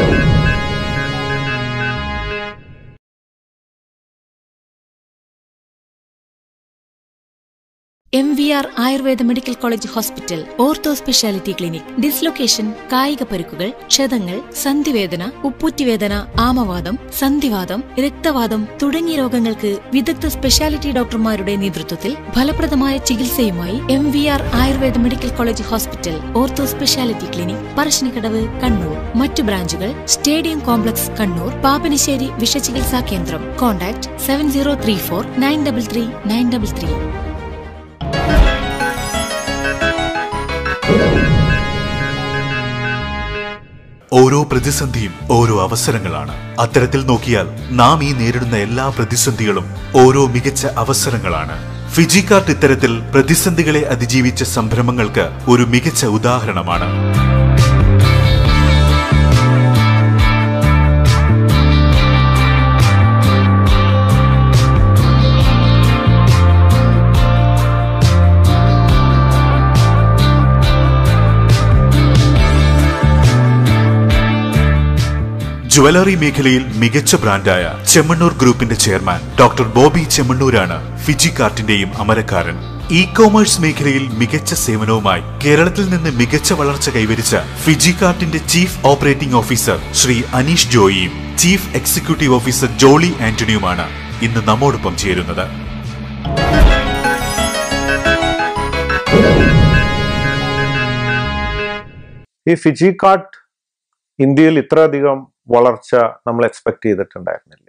M V R Ayurveda medical college hospital ortho speciality clinic dislocation കായിക പരുക്കുകൾ ക്ഷതങ്ങൾ സന്ധിവേദന ഉപ്പൂറ്റിവേദന ആമവാദം സന്ധിവാദം രക്തവാദം തുടങ്ങിയ രോഗങ്ങൾക്ക് വിദഗ്ധ സ്പെഷ്യാലിറ്റി ഡോക്ടർമാരുടെ നേതൃത്വത്തിൽ ഫലപ്രദമായ ചികിത്സയുമായി M V R Ayurveda medical college hospital ortho speciality clinic Parassinikadavu Kannur മറ്റു ബ്രാഞ്ചുകൾ സ്റ്റേഡിയം കോംപ്ലക്സ് കണ്ണൂർ പാപ്പനശ്ശേരി വിഷചികിത്സാ കേന്ദ്രം contact seven zero three four nine double three nine double three ഓരോ പ്രതിസന്ധിയും ഓരോ അവസരങ്ങളാണ് അത്തരത്തിൽ നോക്കിയാൽ നാം ഈ നേരിടുന്ന എല്ലാ പ്രതിസന്ധികളും ഓരോ മികച്ച അവസരങ്ങളാണ് ഫിജി കാർട്ട് ഇത്തരത്തിൽ പ്രതിസന്ധികളെ അതിജീവിച്ച സംരംഭങ്ങൾക്ക് ഒരു മികച്ച ഉദാഹരണമാണ് ജുവലറി മേഖലയിൽ മികച്ച ബ്രാൻഡായ ചെമ്മണ്ണൂർ ഗ്രൂപ്പിന്റെ ചെയർമാൻ ഡോക്ടർ ബോബി ചെമ്മണ്ണൂരാണ് ഫിജി കാർട്ടിന്റെയും അമരക്കാരൻ ഇ കോമേഴ്സ് മേഖലയിൽ മികച്ച സേവനവുമായി കേരളത്തിൽ നിന്ന് മികച്ച വളർച്ച കൈവരിച്ച ഫിജി കാർട്ടിന്റെ chief operating officer Shri Aneesh ജോയിയും ചീഫ് എക്സിക്യൂട്ടീവ് ഓഫീസർ ജോളി ആന്റണിയുമാണ് ഇന്ന് നമ്മോടൊപ്പം ചേരുന്നത് ഈ ഫിജി കാർട്ട് ഇന്ത്യയിൽ ഇത്രയധികം വളർച്ച നമ്മൾ എക്സ്പെക്ട് ചെയ്തിട്ടുണ്ടായിരുന്നില്ല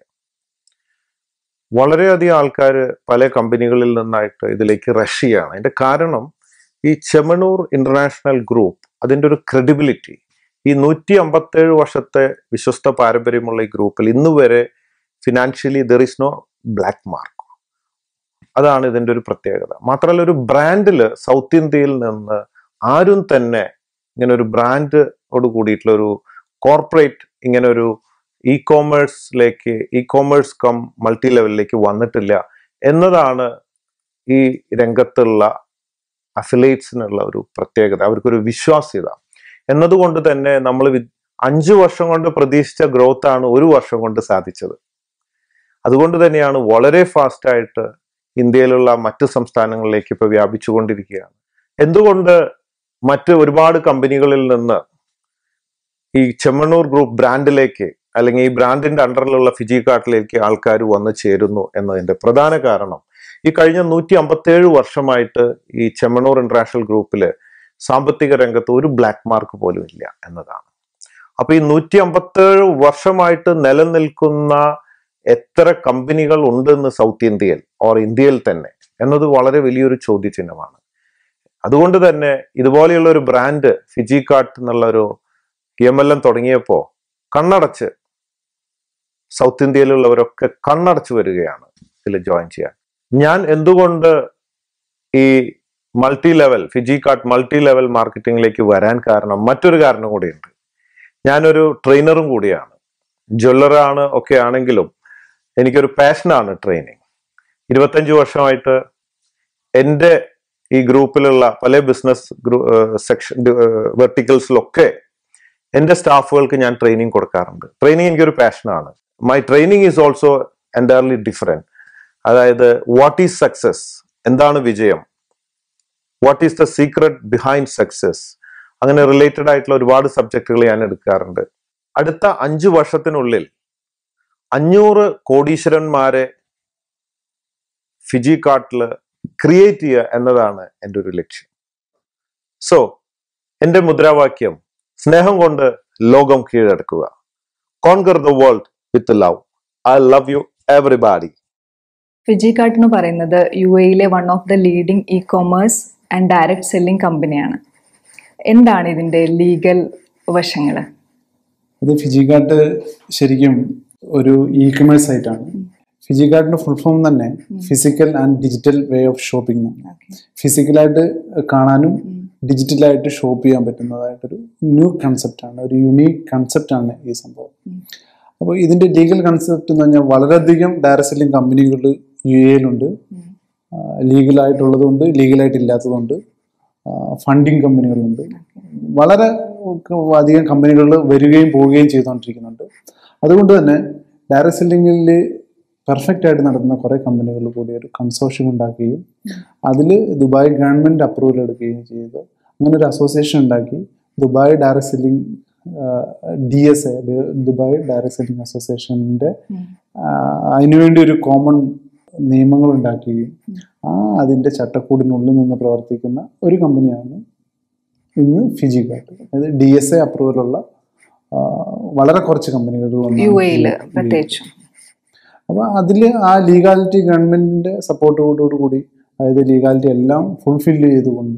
വളരെയധികം ആൾക്കാർ പല കമ്പനികളിൽ നിന്നായിട്ട് ഇതിലേക്ക് റഷ് ചെയ്യാണ് അതിന്റെ കാരണം ഈ ചെമണൂർ ഇന്റർനാഷണൽ ഗ്രൂപ്പ് അതിൻ്റെ ഒരു ക്രെഡിബിലിറ്റി ഈ നൂറ്റി അമ്പത്തേഴ് വർഷത്തെ വിശ്വസ്ത പാരമ്പര്യമുള്ള ഈ ഗ്രൂപ്പിൽ ഇന്ന് വരെ financially there is no black mark അതാണ് ഇതിൻ്റെ ഒരു പ്രത്യേകത മാത്രമല്ല ഒരു ബ്രാൻഡിൽ സൗത്ത് ഇന്ത്യയിൽ നിന്ന് ആരും തന്നെ ഇങ്ങനെ ഒരു ബ്രാൻഡോട് കൂടിയിട്ടുള്ള ഒരു കോർപ്പറേറ്റ് ഇങ്ങനെ ഒരു ഇ കോമേഴ്സിലേക്ക് ഇ കോമേഴ്സ് കം മൾട്ടി ലെവലിലേക്ക് വന്നിട്ടില്ല എന്നതാണ് ഈ രംഗത്തുള്ള അഫിലേറ്റ്സിനുള്ള ഒരു പ്രത്യേകത അവർക്കൊരു വിശ്വാസ്യത എന്നതുകൊണ്ട് തന്നെ നമ്മൾ അഞ്ചു വർഷം കൊണ്ട് പ്രതീക്ഷിച്ച ഗ്രോത്ത് ആണ് ഒരു വർഷം കൊണ്ട് സാധിച്ചത് അതുകൊണ്ട് തന്നെയാണ് വളരെ ഫാസ്റ്റ് ആയിട്ട് ഇന്ത്യയിലുള്ള മറ്റ് സംസ്ഥാനങ്ങളിലേക്ക് ഇപ്പൊ വ്യാപിച്ചുകൊണ്ടിരിക്കുകയാണ് എന്തുകൊണ്ട് മറ്റ് ഒരുപാട് കമ്പനികളിൽ നിന്ന് ഈ ചെമ്മണ്ണൂർ ഗ്രൂപ്പ് ബ്രാൻഡിലേക്ക് അല്ലെങ്കിൽ ഈ ബ്രാൻഡിന്റെ അണ്ടറിലുള്ള ഫിജി കാർട്ടിലേക്ക് ആൾക്കാർ വന്നു ചേരുന്നു എന്നതിന്റെ പ്രധാന കാരണം ഈ കഴിഞ്ഞ നൂറ്റി അമ്പത്തേഴ് വർഷമായിട്ട് ഈ ചെമ്മണ്ണൂർ ഇന്റർനാഷണൽ ഗ്രൂപ്പില് സാമ്പത്തിക രംഗത്ത് ഒരു ബ്ലാക്ക് മാർക്ക് പോലും ഇല്ല എന്നതാണ് അപ്പൊ ഈ നൂറ്റി അമ്പത്തേഴ് വർഷമായിട്ട് നിലനിൽക്കുന്ന എത്ര കമ്പനികൾ ഉണ്ടെന്ന് സൗത്ത് ഇന്ത്യയിൽ ഓർ ഇന്ത്യയിൽ തന്നെ എന്നത് വളരെ വലിയൊരു ചോദ്യചിഹ്നമാണ് അതുകൊണ്ട് തന്നെ ഇതുപോലെയുള്ള ഒരു ബ്രാൻഡ് ഫിജി കാർട്ട് എന്നുള്ള ഒരു എം എൽ എം തുടങ്ങിയപ്പോ കണ്ണടച്ച് സൗത്ത് ഇന്ത്യയിലുള്ളവരൊക്കെ കണ്ണടച്ച് വരികയാണ് ഇതിൽ ജോയിൻ ചെയ്യാൻ ഞാൻ എന്തുകൊണ്ട് ഈ multi level Fiji kart multi level മാർക്കറ്റിംഗിലേക്ക് വരാൻ കാരണം മറ്റൊരു കാരണം കൂടിയുണ്ട് ഞാനൊരു ട്രെയിനറും കൂടിയാണ് ജ്വല്ലറാണ് ഒക്കെ ആണെങ്കിലും എനിക്കൊരു പാഷനാണ് ട്രെയിനിങ് ഇരുപത്തഞ്ച് വർഷമായിട്ട് എൻ്റെ ഈ ഗ്രൂപ്പിലുള്ള പല ബിസിനസ് സെക്ഷൻ വെർട്ടിക്കൽസിലൊക്കെ എൻ്റെ സ്റ്റാഫുകൾക്ക് ഞാൻ ട്രെയിനിങ് കൊടുക്കാറുണ്ട് ട്രെയിനിങ് എനിക്കൊരു പാഷനാണ് my training is also entirely different അതായത് വാട്ട് ഈസ് സക്സസ് എന്താണ് വിജയം what is the secret behind success അങ്ങനെ റിലേറ്റഡ് ആയിട്ടുള്ള ഒരുപാട് സബ്ജക്റ്റുകൾ ഞാൻ എടുക്കാറുണ്ട് അടുത്ത അഞ്ചു വർഷത്തിനുള്ളിൽ അഞ്ഞൂറ് കോടീശ്വരന്മാരെ ഫിജി കാർട്ടിൽ ക്രിയേറ്റ് ചെയ്യുക എന്നതാണ് എൻ്റെ ഒരു ലക്ഷ്യം സോ എൻ്റെ മുദ്രാവാക്യം സ്നേഹം കൊണ്ട് ലോകം കീഴടക്കുക conquer the world with love I love you everybody Fiji kart എന്ന് പറയുന്നത് യു എയിലെ one of the leading e commerce and direct selling കമ്പനിയാണ് എന്താണ് ഇതിന്റെ ലീഗൽ വശങ്ങൾ അത് ഫിജികാർട്ട് ശരിക്കും ഒരു ഇ കൊമേഴ്സ് സൈറ്റാണ് ഫിജികാർട്ടിന്റെ ഫുൾ ഫോം തന്നെ physical and digital way of shopping ഫിസിക്കലായിട്ട് കാണാനും ഡിജിറ്റലായിട്ട് ഷോപ്പ് ചെയ്യാൻ പറ്റുന്നതായിട്ടൊരു ന്യൂ കൺസെപ്റ്റാണ് ഒരു യുണീക്ക് കൺസെപ്റ്റാണ് ഈ സംഭവം അപ്പോൾ ഇതിന്റെ ലീഗൽ കൺസെപ്റ്റ് എന്ന് പറഞ്ഞാൽ വളരെയധികം ഡയറക്ട് സെല്ലിംഗ് കമ്പനികൾ യു എയിലുണ്ട് ലീഗലായിട്ടുള്ളതുണ്ട് ലീഗലായിട്ട് ഇല്ലാത്തതുണ്ട് ഫണ്ടിങ് കമ്പനികളുണ്ട് വളരെ ഒക്കെ അധികം കമ്പനികൾ വരികയും പോവുകയും ചെയ്തുകൊണ്ടിരിക്കുന്നുണ്ട് അതുകൊണ്ട് തന്നെ ഡയറക്ട് സെല്ലിങ്ങിൽ പെർഫെക്റ്റ് ആയിട്ട് നടത്തുന്ന കുറേ കമ്പനികൾ കൂടി ഒരു കൺസോർഷ്യം ഉണ്ടാക്കുകയും അതിൽ ദുബായ് ഗവൺമെൻറ് അപ്രൂവൽ എടുക്കുകയും ചെയ്ത് അങ്ങനെ ഒരു അസോസിയേഷൻ ഉണ്ടാക്കി Dubai direct selling D S A Dubai direct selling അസോസിയേഷൻ്റെ അതിനുവേണ്ടി ഒരു കോമൺ നിയമങ്ങൾ ഉണ്ടാക്കുകയും ആ അതിൻ്റെ ചട്ടക്കൂടിനുള്ളിൽ നിന്ന് പ്രവർത്തിക്കുന്ന ഒരു കമ്പനിയാണ് ഇന്ന് ഫിജി കാർഡ് അതായത് ഡി എസ് എ അപ്രൂവലുള്ള ആ, വളരെ കുറച്ച് കമ്പനികളിൽ യു എയിൽ പ്രത്യേകിച്ചും അപ്പോൾ അതിൽ ആ ലീഗാലിറ്റി ഗവൺമെന്റിന്റെ സപ്പോർട്ടോടു കൂടി അതായത് ലീഗാലിറ്റി എല്ലാം ഫുൾഫിൽ ചെയ്തുകൊണ്ട്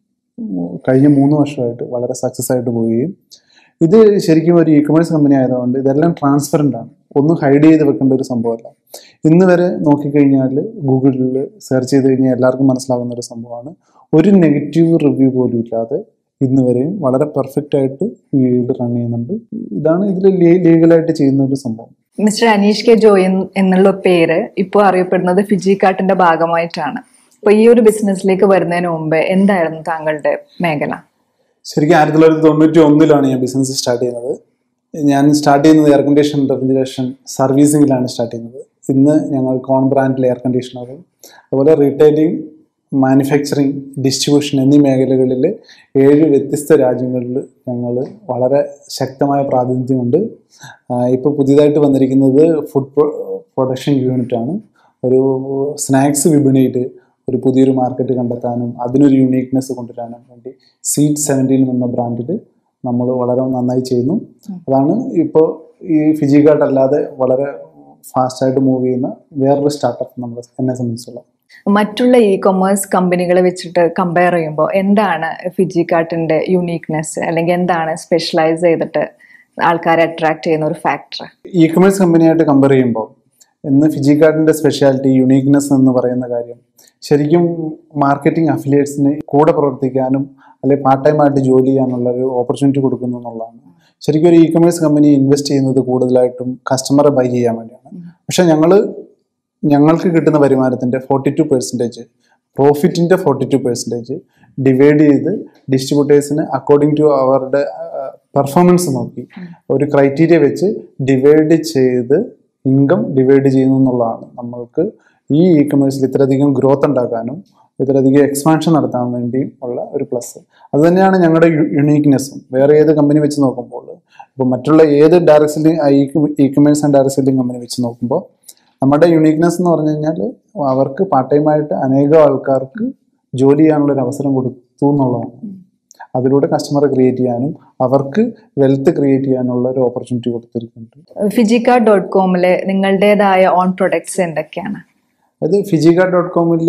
കഴിഞ്ഞ മൂന്ന് വർഷമായിട്ട് വളരെ സക്സസ് ആയിട്ട് പോവുകയും ഇത് ശരിക്കും ഒരു ഇ കൊമേഴ്സ് കമ്പനി ആയതുകൊണ്ട് ഇതെല്ലാം ട്രാൻസ്പെറൻ്റ് ആണ് ഒന്നും ഹൈഡ് ചെയ്ത് വെക്കേണ്ട ഒരു സംഭവമല്ല ഇന്ന് വരെ നോക്കിക്കഴിഞ്ഞാൽ ഗൂഗിളിൽ സെർച്ച് ചെയ്ത് കഴിഞ്ഞാൽ എല്ലാവർക്കും മനസ്സിലാകുന്ന ഒരു സംഭവമാണ് ഒരു നെഗറ്റീവ് റിവ്യൂ പോലും ഇല്ലാതെ ഇന്ന് വരെയും വളരെ പെർഫെക്റ്റ് ആയിട്ട് വീട് റൺ ചെയ്യുന്നുണ്ട് ഇതാണ് ഇതിൽ ലീഗലായിട്ട് ചെയ്യുന്ന ഒരു സംഭവം മിസ്റ്റർ അനീഷ് കെ ജോയ് എന്ന് എന്നുള്ള പേര് ഇപ്പോൾ അറിയപ്പെടുന്നത് ഫിജി കാർട്ടിന്റെ ഭാഗമായിട്ടാണ് അപ്പൊ ഈ ഒരു ബിസിനസ്സിലേക്ക് വരുന്നതിന് മുമ്പ് എന്തായിരുന്നു താങ്കളുടെ മേഖല ശരിക്കും ആയിരത്തി തൊള്ളായിരത്തി തൊണ്ണൂറ്റി ഒന്നിലാണ് ഞാൻ ബിസിനസ് സ്റ്റാർട്ട് ചെയ്യുന്നത് ഞാൻ സ്റ്റാർട്ട് ചെയ്യുന്നത് എയർ കണ്ടീഷൻ റെഫ്രിജറേഷൻ സർവീസിങ്ങിലാണ് സ്റ്റാർട്ട് ചെയ്യുന്നത് ഇന്ന് ഞങ്ങൾ കോൺ ബ്രാൻഡിലെ എയർ കണ്ടീഷണറും അതുപോലെ റീറ്റെയിലിംഗ് മാനുഫാക്ചറിങ് ഡിസ്ട്രിബ്യൂഷൻ എന്നീ മേഖലകളിൽ ഏഴ് വ്യത്യസ്ത രാജ്യങ്ങളിൽ ഞങ്ങൾ വളരെ ശക്തമായ പ്രാതിനിധ്യമുണ്ട് ഇപ്പോൾ പുതിയതായിട്ട് വന്നിരിക്കുന്നത് ഫുഡ് പ്രൊഡക്ഷൻ യൂണിറ്റാണ് ഒരു സ്നാക്സ് വിപണിയിൽ ഒരു പുതിയൊരു മാർക്കറ്റ് കണ്ടെത്താനും അതിനൊരു യുണീക്നെസ് കൊണ്ടുവരാനും വേണ്ടി സീറ്റ് സെവൻറ്റീൻ എന്ന ബ്രാൻഡിൽ നമ്മൾ വളരെ നന്നായി ചെയ്യുന്നു അതാണ് ഇപ്പോൾ ഈ ഫിജി കാർഡ് അല്ലാതെ വളരെ ഫാസ്റ്റായിട്ട് മൂവ് ചെയ്യുന്ന വേറൊരു സ്റ്റാർട്ടപ്പ് നമ്മൾ എന്നെ സംബന്ധിച്ചുള്ള മറ്റുള്ള ഇ കൊമേഴ്സ് കമ്പനികളെ വെച്ചിട്ട് കമ്പയർ ചെയ്യുമ്പോൾ എന്താണ് ഫിജി കാർട്ടിന്റെ യുണീക്നെസ് അല്ലെങ്കിൽ എന്താണ് സ്പെഷ്യലൈസ് ചെയ്തിട്ട് ആൾക്കാരെ അട്രാക്ട് ചെയ്യുന്ന ഒരു ഫാക്ടർ ഇ കൊമേഴ്സ് കമ്പനിയായിട്ട് കമ്പയർ ചെയ്യുമ്പോൾ ഇന്ന് ഫിജി കാർഡിന്റെ സ്പെഷ്യാലിറ്റി യുണീക്നെസ് എന്ന് പറയുന്ന കാര്യം ശരിക്കും മാർക്കറ്റിംഗ് അഫിലിയേറ്റ്സിന് കൂടെ പ്രവർത്തിക്കാനും അല്ലെങ്കിൽ പാർട്ട് ടൈം ആയിട്ട് ജോലി ചെയ്യാനുള്ള ഒരു ഓപ്പർച്യൂണിറ്റി കൊടുക്കുന്നു എന്നുള്ളതാണ് ശരിക്കും ഒരു ഇ കൊമേഴ്സ് കമ്പനി ഇൻവെസ്റ്റ് ചെയ്യുന്നത് കൂടുതലായിട്ടും കസ്റ്റമറെ ബൈ ചെയ്യാൻ വേണ്ടിയാണ് പക്ഷെ ഞങ്ങൾ ഞങ്ങൾക്ക് കിട്ടുന്ന വരുമാനത്തിന്റെ ഫോർട്ടി ടു പെർസെൻറ്റേജ് പ്രോഫിറ്റിന്റെ ഫോർട്ടി ടു പെർസെൻറ്റേജ് ഡിവൈഡ് ചെയ്ത് ഡിസ്ട്രിബ്യൂട്ടേഴ്സിന് അക്കോർഡിംഗ് ടു അവരുടെ പെർഫോമൻസ് നോക്കി ഒരു ക്രൈറ്റീരിയ വെച്ച് ഡിവൈഡ് ചെയ്ത് ഇൻകം ഡിവൈഡ് ചെയ്യുന്നു എന്നുള്ളതാണ് നമ്മൾക്ക് ഈ ഇ കൊമേഴ്സിൽ ഇത്രയധികം ഗ്രോത്ത് ഉണ്ടാക്കാനും ഇത്രയധികം എക്സ്പാൻഷൻ നടത്താൻ വേണ്ടിയും ഉള്ള ഒരു പ്ലസ് അത് തന്നെയാണ് ഞങ്ങളുടെ യുണീക്നെസ്സും വേറെ ഏത് കമ്പനി വെച്ച് നോക്കുമ്പോൾ ഇപ്പോൾ മറ്റുള്ള ഏത് direct selling e commerce and direct selling company വെച്ച് നോക്കുമ്പോൾ നമ്മുടെ യുണീക്നെസ് എന്ന് പറഞ്ഞു കഴിഞ്ഞാൽ അവർക്ക് പാർട്ട് ടൈം ആയിട്ട് അനേകം ആൾക്കാർക്ക് ജോലി ചെയ്യാനുള്ള ഒരു അവസരം കൊടുത്തു എന്നുള്ളതാണ് അതിലൂടെ കസ്റ്റമറെ ക്രിയേറ്റ് ചെയ്യാനും അവർക്ക് വെൽത്ത് ക്രിയേറ്റ് ചെയ്യാനുള്ള ഒരു ഓപ്പർച്യൂണിറ്റി കൊടുത്തിരിക്കുന്നുണ്ട് ഫിജിക്ക ഡോട്ട് കോമില് നിങ്ങളുടേതായ ഓൺ പ്രൊഡക്ട്സ് എന്തൊക്കെയാണ് അത് ഫിജിക ഡോട്ട് കോമിൽ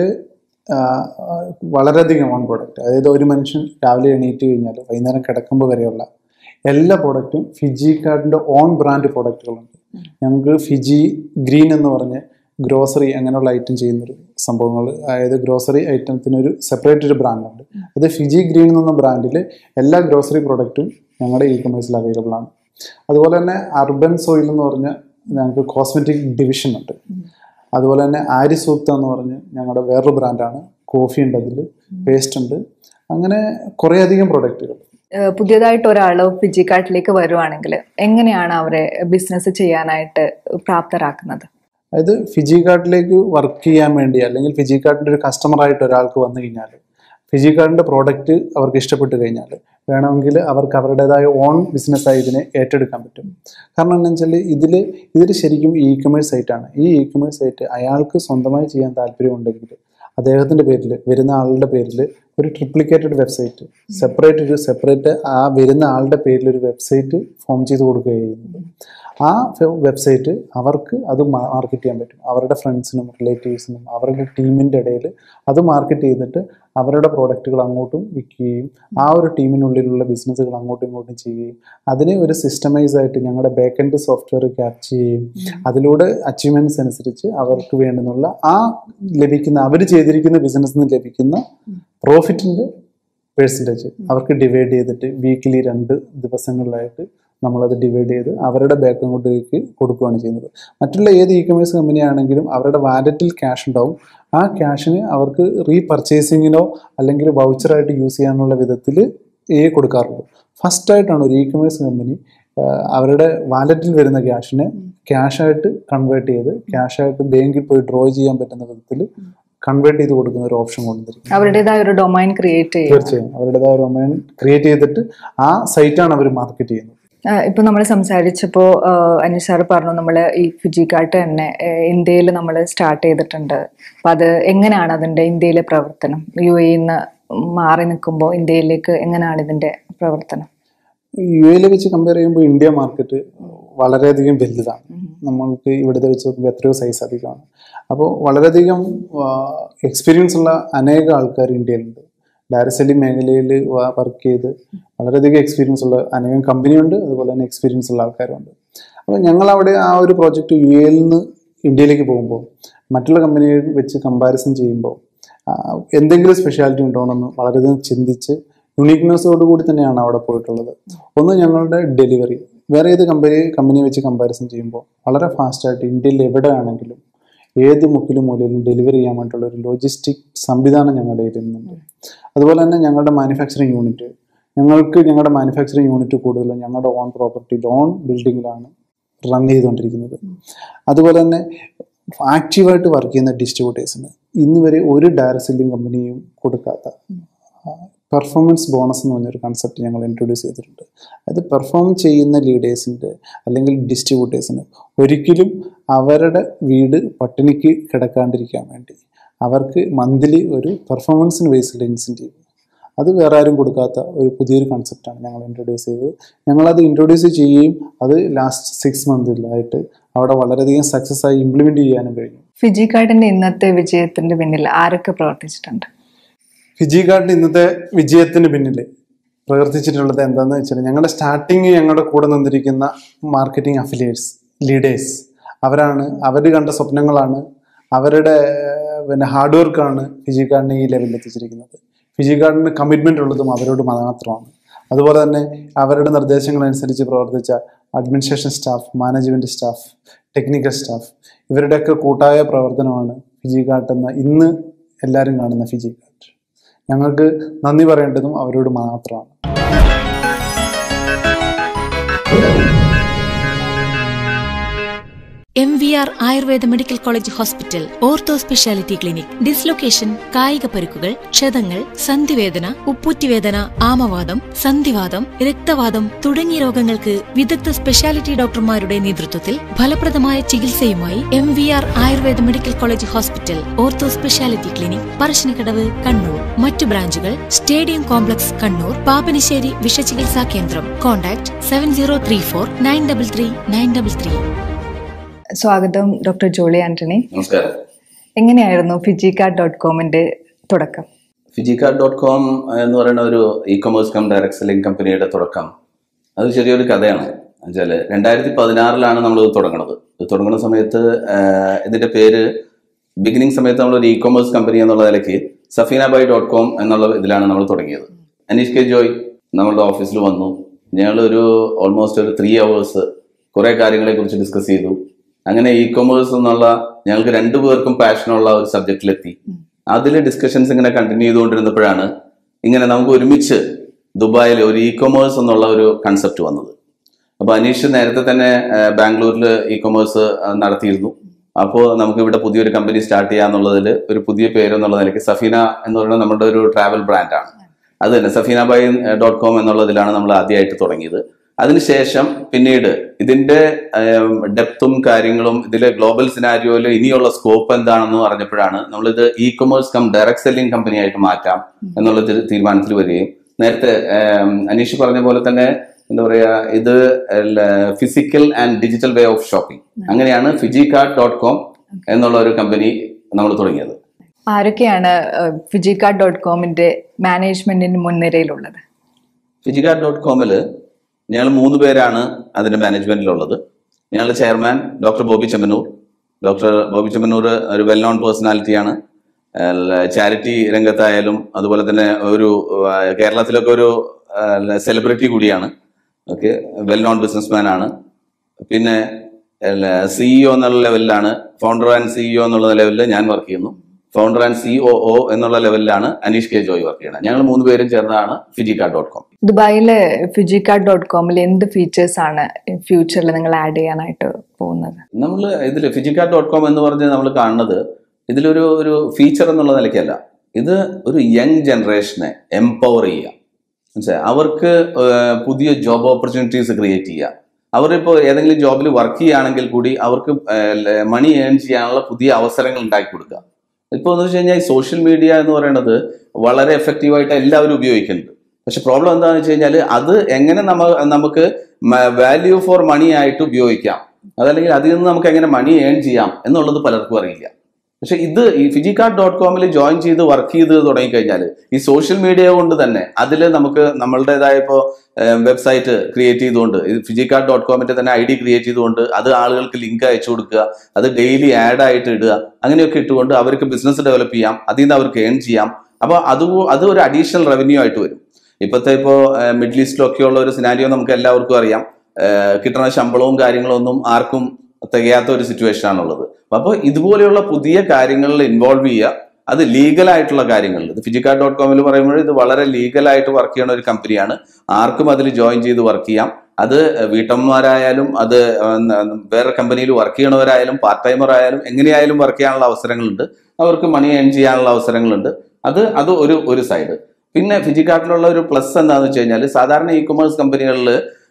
വളരെയധികം ഓൺ പ്രോഡക്റ്റ് അതായത് ഒരു മനുഷ്യൻ രാവിലെ എണീറ്റ് കഴിഞ്ഞാൽ വൈകുന്നേരം കിടക്കുമ്പോൾ വരെയുള്ള എല്ലാ പ്രോഡക്റ്റും ഫിജി കാർഡിൻ്റെ ഓൺ ബ്രാൻഡ് പ്രോഡക്റ്റുകളുണ്ട് ഞങ്ങൾക്ക് ഫിജി ഗ്രീൻ എന്ന് പറഞ്ഞ് ഗ്രോസറി അങ്ങനെയുള്ള ഐറ്റം ചെയ്യുന്നൊരു സംഭവങ്ങൾ അതായത് ഗ്രോസറി ഐറ്റത്തിന് ഒരു സെപ്പറേറ്റ് ഒരു ബ്രാൻഡുണ്ട് അത് ഫിജി ഗ്രീൻ എന്ന ബ്രാൻഡിൽ എല്ലാ ഗ്രോസറി പ്രോഡക്റ്റും ഞങ്ങളുടെ ഇ കൊമേഴ്സിൽ അവൈലബിൾ ആണ് അതുപോലെ തന്നെ അർബൻ സോയിൽ എന്ന് പറഞ്ഞ ഞങ്ങൾക്ക് കോസ്മെറ്റിക് ഡിവിഷൻ ഉണ്ട് അതുപോലെ തന്നെ ആരി സൂക്ത എന്ന് പറഞ്ഞ് ഞങ്ങളുടെ വേറൊരു ബ്രാൻഡാണ് കോഫി ഉണ്ട് അതിൽ പേസ്റ്റ് ഉണ്ട് അങ്ങനെ കുറേയധികം പ്രൊഡക്റ്റുകൾ ഏഹ് പുതിയതായിട്ട് ഒരാൾ ഫിജി കാർട്ടിലേക്ക് വരുവാണെങ്കിൽ എങ്ങനെയാണ് അവരെ ബിസിനസ് ചെയ്യാനായിട്ട് പ്രാപ്തരാക്കുന്നത് അതായത് ഫിജി കാർഡിലേക്ക് വർക്ക് ചെയ്യാൻ വേണ്ടി അല്ലെങ്കിൽ ഫിജി കാർഡിൻ്റെ ഒരു കസ്റ്റമറായിട്ട് ഒരാൾക്ക് വന്നു കഴിഞ്ഞാൽ ഫിജി കാർഡിൻ്റെ പ്രോഡക്റ്റ് അവർക്ക് ഇഷ്ടപ്പെട്ട് കഴിഞ്ഞാൽ വേണമെങ്കിൽ അവർക്ക് അവരുടേതായ ഓൺ ബിസിനസ്സായി ഇതിനെ ഏറ്റെടുക്കാൻ പറ്റും കാരണം എന്താ വെച്ചാൽ ഇതിൽ ഇതിൽ ശരിക്കും ഇ കൊമേഴ്സ് സൈറ്റാണ് ഈ ഇ കൊമേഴ്സ് സൈറ്റ് അയാൾക്ക് സ്വന്തമായി ചെയ്യാൻ താല്പര്യമുണ്ടെങ്കിൽ അദ്ദേഹത്തിൻ്റെ പേരിൽ വരുന്ന ആളുടെ പേരിൽ ഒരു ട്രിപ്ലിക്കേറ്റഡ് വെബ്സൈറ്റ് സെപ്പറേറ്റ് ഒരു സെപ്പറേറ്റ് ആ വരുന്ന ആളുടെ പേരിൽ ഒരു വെബ്സൈറ്റ് ഫോം ചെയ്ത് കൊടുക്കുകയാണ് ചെയ്യുന്നത് ആ വെബ്സൈറ്റ് അവർക്ക് അത് മാർക്കറ്റ് ചെയ്യാൻ പറ്റും അവരുടെ ഫ്രണ്ട്സിനും റിലേറ്റീവ്സിനും അവരുടെ ടീമിൻ്റെ ഇടയിൽ അത് മാർക്കറ്റ് ചെയ്തിട്ട് അവരുടെ പ്രോഡക്റ്റുകൾ അങ്ങോട്ടും വിൽക്കുകയും ആ ഒരു ടീമിനുള്ളിലുള്ള ബിസിനസ്സുകൾ അങ്ങോട്ടും ഇങ്ങോട്ടും ചെയ്യുകയും അതിനെ ഒരു സിസ്റ്റമൈസ് ആയിട്ട് ഞങ്ങളുടെ ബാക്ക് എൻഡ് സോഫ്റ്റ്വെയർ ക്യാപ്ചർ ചെയ്യുകയും അതിലൂടെ അച്ചീവ്മെന്റ്സ് അനുസരിച്ച് അവർക്ക് വേണ്ടുന്നുള്ള ആ ലഭിക്കുന്ന അവർ ചെയ്തിരിക്കുന്ന ബിസിനസ്സിൽ നിന്ന് ലഭിക്കുന്ന പ്രോഫിറ്റിന്റെ പേഴ്സൻറ്റേജ് അവർക്ക് ഡിവൈഡ് ചെയ്തിട്ട് വീക്കിലി രണ്ട് ദിവസങ്ങളിലായിട്ട് നമ്മളത് ഡിവൈഡ് ചെയ്ത് അവരുടെ ബാക്ക് അക്കൗണ്ടിലേക്ക് കൊടുക്കുകയാണ് ചെയ്യുന്നത് മറ്റുള്ള ഏത് ഇ കൊമേഴ്സ് കമ്പനി ആണെങ്കിലും അവരുടെ വാലറ്റിൽ ക്യാഷ് ഉണ്ടാവും ആ ക്യാഷിന് അവർക്ക് റീപർച്ചേസിങ്ങിനോ അല്ലെങ്കിൽ വൗച്ചറായിട്ട് യൂസ് ചെയ്യാനുള്ള വിധത്തിൽ കൊടുക്കാറുള്ളൂ ഫസ്റ്റ് ആയിട്ടാണ് ഒരു ഇ കൊമേഴ്സ് കമ്പനി അവരുടെ വാലറ്റിൽ വരുന്ന ക്യാഷിനെ ക്യാഷായിട്ട് കൺവേർട്ട് ചെയ്ത് ക്യാഷായിട്ട് ബാങ്കിൽ പോയി ഡ്രോ ചെയ്യാൻ പറ്റുന്ന വിധത്തിൽ കൺവേർട്ട് ചെയ്ത് കൊടുക്കുന്ന ഒരു ഓപ്ഷൻ കൊണ്ടുവന്നിരിക്കും അവരുടേതായ ഒരു ഡൊമൈൻ ക്രിയേറ്റ് ചെയ്യും തീർച്ചയായും അവരുടേതായ ഒരു ഡൊമൈൻ ക്രിയേറ്റ് ചെയ്തിട്ട് ആ സൈറ്റാണ് അവർ മാർക്കറ്റ് ചെയ്യുന്നത് ഇപ്പൊ നമ്മൾ സംസാരിച്ചപ്പോൾ അനി സാർ പറഞ്ഞു നമ്മൾ ഈ ഫിജിക്കാട്ട് തന്നെ ഇന്ത്യയിൽ നമ്മൾ സ്റ്റാർട്ട് ചെയ്തിട്ടുണ്ട് അപ്പൊ അത് എങ്ങനെയാണ് അതിന്റെ ഇന്ത്യയിലെ പ്രവർത്തനം യു എന്ന് മാറി നിൽക്കുമ്പോൾ ഇന്ത്യയിലേക്ക് എങ്ങനെയാണ് ഇതിന്റെ പ്രവർത്തനം യു എയിൽ വെച്ച് കമ്പയർ ചെയ്യുമ്പോൾ ഇന്ത്യ മാർക്കറ്റ് വളരെയധികം വലുതാണ് നമ്മൾക്ക് ഇവിടുത്തെ വെച്ച് നോക്കുമ്പോൾ എത്രയോ സൈസ് അധികമാണ് അപ്പോൾ വളരെയധികം എക്സ്പീരിയൻസ് ഉള്ള അനേക ആൾക്കാർ ഇന്ത്യയിലുണ്ട് ഡയറക്ട് സെല്ലിംഗ് മേഖലയിൽ വർക്ക് ചെയ്ത് വളരെയധികം എക്സ്പീരിയൻസ് ഉള്ള അനേകം കമ്പനിയുണ്ട് അതുപോലെ തന്നെ എക്സ്പീരിയൻസ് ഉള്ള ആൾക്കാരുണ്ട് അപ്പോൾ ഞങ്ങൾ അവിടെ ആ ഒരു പ്രോജക്റ്റ് യു എയിൽ നിന്ന് ഇന്ത്യയിലേക്ക് പോകുമ്പോൾ മറ്റുള്ള കമ്പനികൾ വെച്ച് കമ്പാരിസൺ ചെയ്യുമ്പോൾ ആ, എന്തെങ്കിലും സ്പെഷ്യാലിറ്റി ഉണ്ടോയെന്ന് വളരെയധികം ചിന്തിച്ച് യുണീക്നെസ്സോട് കൂടി തന്നെയാണ് അവിടെ പോയിട്ടുള്ളത് ഒന്ന് ഞങ്ങളുടെ ഡെലിവറി വേറെ ഏത് കമ്പനി കമ്പനിയെ വെച്ച് കമ്പാരിസൺ ചെയ്യുമ്പോൾ വളരെ ഫാസ്റ്റായിട്ട് ഇന്ത്യയിൽ എവിടെ ആണെങ്കിലും ഏത് മുക്കിലും മൂലയിലും ഡെലിവറി ചെയ്യാൻ വേണ്ടിയിട്ടുള്ള ഒരു ലോജിസ്റ്റിക് സംവിധാനം ഞങ്ങളുടെ കയ്യിൽ നിന്നുണ്ട് അതുപോലെ തന്നെ ഞങ്ങളുടെ മാനുഫാക്ചറിങ് യൂണിറ്റ് ഞങ്ങൾക്ക് ഞങ്ങളുടെ മാനുഫാക്ചറിങ് യൂണിറ്റ് കൂടുതലും ഞങ്ങളുടെ ഓൺ പ്രോപ്പർട്ടി ഓൺ ബിൽഡിങ്ങിലാണ് റൺ ചെയ്തുകൊണ്ടിരിക്കുന്നത് അതുപോലെ തന്നെ ആക്റ്റീവായിട്ട് വർക്ക് ചെയ്യുന്ന ഡിസ്ട്രിബ്യൂട്ടേഴ്സിന് ഇന്ന് വരെ ഒരു ഡയറക്ട് സെല്ലിംഗ് കമ്പനിയും കൊടുക്കാത്ത പെർഫോമൻസ് ബോണസ് എന്ന് പറഞ്ഞൊരു കൺസെപ്റ്റ് ഞങ്ങൾ ഇൻട്രൊഡ്യൂസ് ചെയ്തിട്ടുണ്ട് അത് പെർഫോം ചെയ്യുന്ന ലീഡേഴ്സിൻ്റെ അല്ലെങ്കിൽ ഡിസ്ട്രിബ്യൂട്ടേഴ്സിന് ഒരിക്കലും അവരുടെ വീട് പട്ടിണിക്ക് കിടക്കാണ്ടിരിക്കാൻ വേണ്ടി അവർക്ക് മന്ത്ലി ഒരു പെർഫോമൻസിന് ബേസ്ഡ് ഇൻസെൻറ്റീവ് അത് വേറെ ആരും കൊടുക്കാത്ത ഒരു പുതിയൊരു കൺസെപ്റ്റാണ് ഞങ്ങൾ ഇൻട്രൊഡ്യൂസ് ചെയ്തത് ഞങ്ങളത് ഇൻട്രൊഡ്യൂസ് ചെയ്യുകയും അത് ലാസ്റ്റ് സിക്സ് മന്തിലായിട്ട് അവിടെ വളരെയധികം സക്സസ് ആയി ഇംപ്ലിമെൻറ്റ് ചെയ്യാനും കഴിഞ്ഞു ഫിജിക്കാട്ടിന്റെ ഇന്നത്തെ വിജയത്തിന്റെ പിന്നിൽ ആരൊക്കെ പ്രവർത്തിച്ചിട്ടുണ്ട് ഫിജി കാർഡ് ഇന്നത്തെ വിജയത്തിന് പിന്നിൽ പ്രവർത്തിച്ചിട്ടുള്ളത് എന്താണെന്ന് വെച്ചാൽ ഞങ്ങളുടെ സ്റ്റാർട്ടിങ് ഞങ്ങളുടെ കൂടെ നിന്നിരിക്കുന്ന മാർക്കറ്റിംഗ് അഫിലിയേറ്റ്സ് ലീഡേഴ്സ് അവരാണ് അവർ കണ്ട സ്വപ്നങ്ങളാണ് അവരുടെ ഏർ, പിന്നെ ഹാർഡ് വർക്കാണ് ഫിജി കാർഡിനെ ഈ ലെവലിൽ എത്തിച്ചിരിക്കുന്നത് ഫിജി കാർഡിന് കമ്മിറ്റ്മെൻ്റ് ഉള്ളതും അവരോട് മാത്രമാണ് അതുപോലെ തന്നെ അവരുടെ നിർദ്ദേശങ്ങളനുസരിച്ച് പ്രവർത്തിച്ച administration staff management staff technical staff ഇവരുടെയൊക്കെ കൂട്ടായ പ്രവർത്തനമാണ് ഫിജി കാർട്ട് എന്ന ഇന്ന് എല്ലാവരും കാണുന്ന ഫിജി കാർട്ട് ഞങ്ങൾക്ക് നന്ദി പറയേണ്ടതും അവരോട് മാത്രമാണ് M V R Ayurveda medical college hospital ortho speciality clinic dislocation കായിക പരുക്കുകൾ ക്ഷതങ്ങൾ സന്ധിവേദന ഉപ്പൂറ്റിവേദന ആമവാദം സന്ധിവാദം രക്തവാദം തുടങ്ങിയ രോഗങ്ങൾക്ക് വിദഗ്ധ സ്പെഷ്യാലിറ്റി ഡോക്ടർമാരുടെ നേതൃത്വത്തിൽ ഫലപ്രദമായ ചികിത്സയുമായി M V R Ayurveda medical college hospital ortho speciality clinic Parassinikadavu Kannur മറ്റു ബ്രാഞ്ചുകൾ സ്റ്റേഡിയം കോംപ്ലക്സ് കണ്ണൂർ പാപ്പനിശ്ശേരി വിഷചികിത്സാ കേന്ദ്രം contact seven zero three four nine double three nine double three സ്വാഗതം ഡോക്ടർ ജോളി ആന്റണി നമസ്കാരം എങ്ങനെയായിരുന്നു ഫിജിക്കാർട്ട് ഡോട്ട് കോമിന്റെ തുടക്കം ഫിജിക്കാർഡ് ഡോട്ട് കോം എന്ന് പറയുന്ന ഒരു e commerce cum direct selling കമ്പനിയുടെ തുടക്കം അത് ചെറിയൊരു കഥയാണ് എന്നുവെച്ചാൽ രണ്ടായിരത്തി പതിനാറിലാണ് നമ്മൾ ഇത് തുടങ്ങുന്നത് ഇത് തുടങ്ങുന്ന സമയത്ത് ആഹ്, ഇതിന്റെ പേര് ബിഗിനിങ് സമയത്ത് നമ്മൾ ഒരു ഇ കൊമേഴ്സ് കമ്പനി എന്നുള്ള നിലയ്ക്ക് സഫീന ബൈ ഡോട്ട് കോം എന്നുള്ള ഇതിലാണ് നമ്മൾ തുടങ്ങിയത് അനീഷ് കെ ജോയ് നമ്മളുടെ ഓഫീസിൽ വന്നു ഞങ്ങൾ ഒരു ഓൾമോസ്റ്റ് ഒരു ത്രീ അവേഴ്സ് കുറെ കാര്യങ്ങളെ കുറിച്ച് ഡിസ്കസ് ചെയ്തു അങ്ങനെ ഇ കൊമേഴ്സ് എന്നുള്ള ഞങ്ങൾക്ക് രണ്ടു പേർക്കും പാഷനുള്ള ഒരു സബ്ജക്റ്റിലെത്തി അതിൽ ഡിസ്കഷൻസ് ഇങ്ങനെ കണ്ടിന്യൂ ചെയ്തുകൊണ്ടിരുന്നപ്പോഴാണ് ഇങ്ങനെ നമുക്ക് ഒരുമിച്ച് ദുബായിൽ ഒരു ഇ കൊമേഴ്സ് എന്നുള്ള ഒരു കൺസെപ്റ്റ് വന്നത് അപ്പൊ അനീഷ് നേരത്തെ തന്നെ ബാംഗ്ലൂരിൽ ഇ കൊമേഴ്സ് നടത്തിയിരുന്നു അപ്പോൾ നമുക്ക് ഇവിടെ പുതിയൊരു കമ്പനി സ്റ്റാർട്ട് ചെയ്യാന്നുള്ളതിൽ ഒരു പുതിയ പേര് എന്നുള്ള നിലയ്ക്ക് സഫീന എന്ന് പറയുന്നത് നമ്മുടെ ഒരു ട്രാവൽ ബ്രാൻഡാണ് അത് തന്നെ സഫീന ബൈ ഡോട്ട് കോം എന്നുള്ളതിലാണ് നമ്മൾ ആദ്യമായിട്ട് തുടങ്ങിയത് അതിനുശേഷം പിന്നീട് ഇതിന്റെ ഡെപ്തും കാര്യങ്ങളും ഇതിലെ ഗ്ലോബൽ സിനാരിയോയിൽ ഇനിയുള്ള സ്കോപ്പ് എന്താണെന്ന് പറഞ്ഞപ്പോഴാണ് നമ്മളിത് e commerce cum direct selling company ആയിട്ട് മാറ്റാം എന്നുള്ള തീ- തീരുമാനത്തിൽ വരികയും നേരത്തെ ഏം, അനീഷ് പറഞ്ഞ പോലെ തന്നെ എന്താ പറയാ ഇത് physical and digital way of shopping അങ്ങനെയാണ് ഫിജികാർട്ട് ഡോട്ട് കോം എന്നുള്ള ഒരു കമ്പനി നമ്മൾ തുടങ്ങിയത് ആരൊക്കെയാണ് ഫിജിക്കാർട്ട് ഡോട്ട് കോമിന്റെ മാനേജ്മെന്റിന് മുൻനിരയിലുള്ളത് ഫിജികാർട്ട് ഡോട്ട് കോമിൽ ഞങ്ങൾ മൂന്ന് പേരാണ് അതിന്റെ മാനേജ്മെന്റിലുള്ളത് ഞങ്ങളുടെ chairman doctor Boby Chemmanur doctor Boby Chemmanur ഒരു വെൽ നോൺ പേഴ്സണാലിറ്റിയാണ് ചാരിറ്റി രംഗത്തായാലും അതുപോലെ തന്നെ ഒരു ആ, കേരളത്തിലൊക്കെ ഒരു സെലിബ്രിറ്റി കൂടിയാണ് ഓക്കെ വെൽ നോൺ ബിസിനസ്മാൻ ആണ് പിന്നെ സിഇഒ എന്നുള്ള ലെവലിലാണ് ഫൗണ്ടർ ആൻഡ് സിഇഒ എന്നുള്ള ലെവലിൽ ഞാൻ വർക്ക് ചെയ്യുന്നു founder and C O O എന്നുള്ള ലെവലിലാണ് അനീഷ് കെ ജോയ് വർക്ക് ചെയ്യുന്നത് ഞങ്ങൾ മൂന്ന് പേരും ചേർന്നാണ് ഫിജിക്ക ഡോട്ട് കോം ദുബായിലെ ഫിജിക്കാർഡ് ഡോട്ട് കോമിൽ എന്ത് ഫീച്ചേഴ്സ് ആണ് ഫ്യൂച്ചറിൽ നിങ്ങൾ ആഡ് ചെയ്യാനായിട്ട് പോകുന്നത് നമ്മൾ ഇതിൽ ഫിജിക്ക ഡോട്ട് കോം എന്ന് പറഞ്ഞ് നമ്മൾ കാണുന്നത് ഇതിലൊരു ഒരു ഫീച്ചർ എന്നുള്ള നിലയ്ക്കല്ല ഇത് ഒരു യങ് ജനറേഷനെ എംപവർ ചെയ്യുക മനസ്സിലായി അവർക്ക് ഏഹ്, പുതിയ ജോബ് ഓപ്പർച്യൂണിറ്റീസ് ക്രിയേറ്റ് ചെയ്യുക അവരിപ്പോൾ ഏതെങ്കിലും ജോബിൽ വർക്ക് ചെയ്യുകയാണെങ്കിൽ കൂടി അവർക്ക് മണി ഏൺ ചെയ്യാനുള്ള പുതിയ അവസരങ്ങൾ ഉണ്ടാക്കി കൊടുക്കുക ഇപ്പോൾ എന്ന് വെച്ച് കഴിഞ്ഞാൽ ഈ സോഷ്യൽ മീഡിയ എന്ന് പറയുന്നത് വളരെ എഫക്റ്റീവായിട്ട് എല്ലാവരും ഉപയോഗിക്കുന്നുണ്ട് പക്ഷെ പ്രോബ്ലം എന്താണെന്ന് വെച്ച് കഴിഞ്ഞാൽ അത് എങ്ങനെ നമ്മ നമുക്ക് വാല്യൂ ഫോർ മണി ആയിട്ട് ഉപയോഗിക്കാം അതല്ലെങ്കിൽ അതിൽ നിന്ന് നമുക്ക് എങ്ങനെ മണി ഏൺ ചെയ്യാം എന്നുള്ളത് പലർക്കും അറിയില്ല പക്ഷെ ഇത് ഈ ഫിജിക്കാർഡ് ഡോട്ട് കോമിൽ ജോയിൻ ചെയ്ത് വർക്ക് ചെയ്ത് തുടങ്ങിക്കഴിഞ്ഞാൽ ഈ സോഷ്യൽ മീഡിയ കൊണ്ട് തന്നെ അതിൽ നമുക്ക് നമ്മളുടേതായ ഇപ്പോൾ വെബ്സൈറ്റ് ക്രിയേറ്റ് ചെയ്തുകൊണ്ട് ഇത് ഫിജിക്കാർഡ് ഡോട്ട് കോമിന്റെ തന്നെ ഐ ഡി ക്രിയേറ്റ് ചെയ്തുകൊണ്ട് അത് ആളുകൾക്ക് ലിങ്ക് അയച്ചു കൊടുക്കുക അത് ഡെയിലി ആഡ് ആയിട്ട് ഇടുക അങ്ങനെയൊക്കെ ഇട്ടുകൊണ്ട് അവർക്ക് ബിസിനസ് ഡെവലപ്പ് ചെയ്യാം അതിൽ നിന്ന് അവർക്ക് ഏൺ ചെയ്യാം അപ്പോൾ അത് അത് ഒരു അഡീഷണൽ റവന്യൂ ആയിട്ട് വരും ഇപ്പോഴത്തെ ഇപ്പോൾ മിഡിൽ ഈസ്റ്റിലൊക്കെയുള്ള ഒരു സിനാരിയോ നമുക്ക് എല്ലാവർക്കും അറിയാം ഏഹ് കിട്ടുന്ന ശമ്പളവും കാര്യങ്ങളും ഒന്നും ആർക്കും തികയാത്ത ഒരു സിറ്റുവേഷൻ ആണുള്ളത് അപ്പോൾ ഇതുപോലെയുള്ള പുതിയ കാര്യങ്ങളിൽ ഇൻവോൾവ് ചെയ്യുക അത് ലീഗൽ ആയിട്ടുള്ള കാര്യങ്ങളിൽ ഇത് ഫിജിക്കാർഡ് ഡോട്ട് കോമിൽ പറയുമ്പോൾ ഇത് വളരെ ലീഗലായിട്ട് വർക്ക് ചെയ്യുന്ന ഒരു കമ്പനിയാണ് ആർക്കും അതിൽ ജോയിൻ ചെയ്ത് വർക്ക് ചെയ്യാം അത് വീട്ടമ്മമാരായാലും അത് വേറെ കമ്പനിയിൽ വർക്ക് ചെയ്യണവരായാലും പാർട്ട് ടൈമർ ആയാലും എങ്ങനെയായാലും വർക്ക് ചെയ്യാനുള്ള അവസരങ്ങളുണ്ട് അവർക്ക് മണി ഏൺ ചെയ്യാനുള്ള അവസരങ്ങളുണ്ട് അത് അത് ഒരു ഒരു സൈഡ് പിന്നെ ഫിജിക്കാർട്ടിലുള്ള ഒരു പ്ലസ് എന്താണെന്ന് വെച്ച് കഴിഞ്ഞാൽ സാധാരണ ഇ കൊമേഴ്സ് കമ്പനികളിൽ